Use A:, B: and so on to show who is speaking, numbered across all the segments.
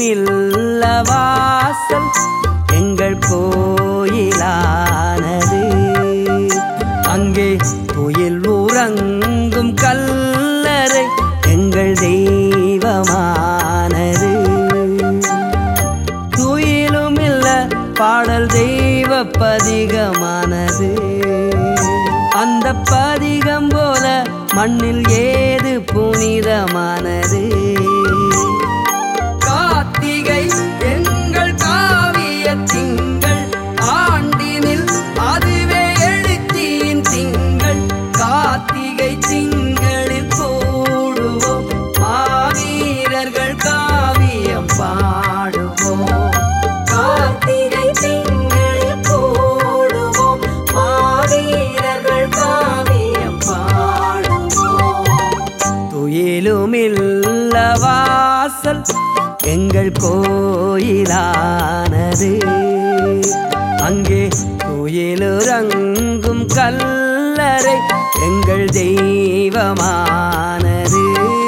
A: இல்ல வாசல் எங்கள் கோயிலானது அங்கே துயில் உறங்கும் கல்லறை எங்கள் தெய்வமானது துயிலும் இல்ல பாடல் தெய்வ பதிகமானது அந்த பதிகம் போல மண்ணில் ஏது புனிதமானது கார்த்திகை எங்கள் காவிய திங்கள் ஆண்டினில் அதுவே எழுச்சியின் திங்கள் கார்த்திகை திங்களில் கூடுவோம் மாவீரர்கள் காவியம் பாடுவோம்
B: கார்த்திகை திங்களில் கூடுவோம் மாவீரர்கள் காவியம் பாடுவோம்
A: துயிலுமில்ல வாசல் எங்கள் கோயிலானது அங்கே துயிலுறங்கும் கல்லறை எங்கள் தெய்வமானது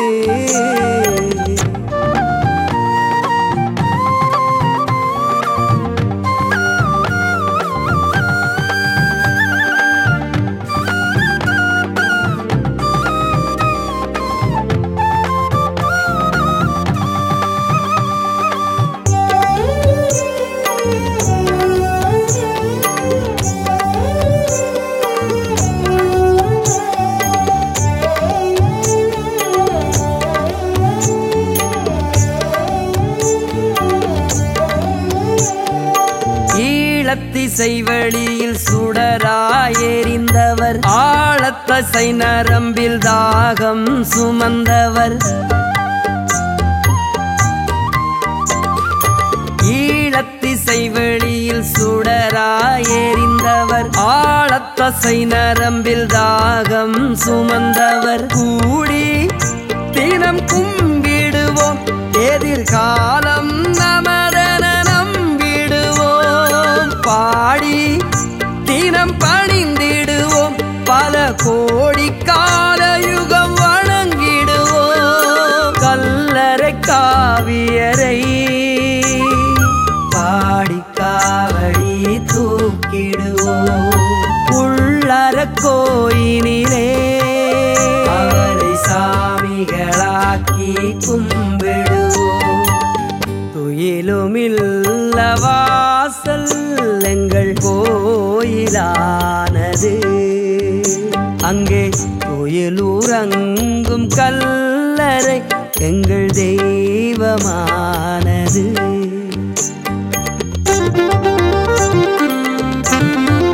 A: ஈழத்திசை வழியில் சுடராய் எறிந்தவர் ஆழத்தசை நரம்பில் தாகம் சுமந்தவர் ஈழத்திசை வெளியில் சுடராய் எறிந்தவர் ஆழத்தசை நரம்பில் தாகம் சுமந்தவர் கூடி தினம் கும்பிடுவோம் எதிர்காலம் நமதென நம்பிடுவோம் பாடி தினம் பணிந்திடுவோம் பல கோடி கால யுகம் வணங்கிடுவோம் கல்லறை காவியரை பாடி காவடி தூக்கிடுவோம் உள்ளற கோயினிலே அவரை சாமிகளாக்கி கும்பிடுவோம் துயிலுமில்ல வாசல் எங்கள் கோயிலானது அங்கே கோயிலூரங்கும் கல்லறை எங்கள் தெய்வமானது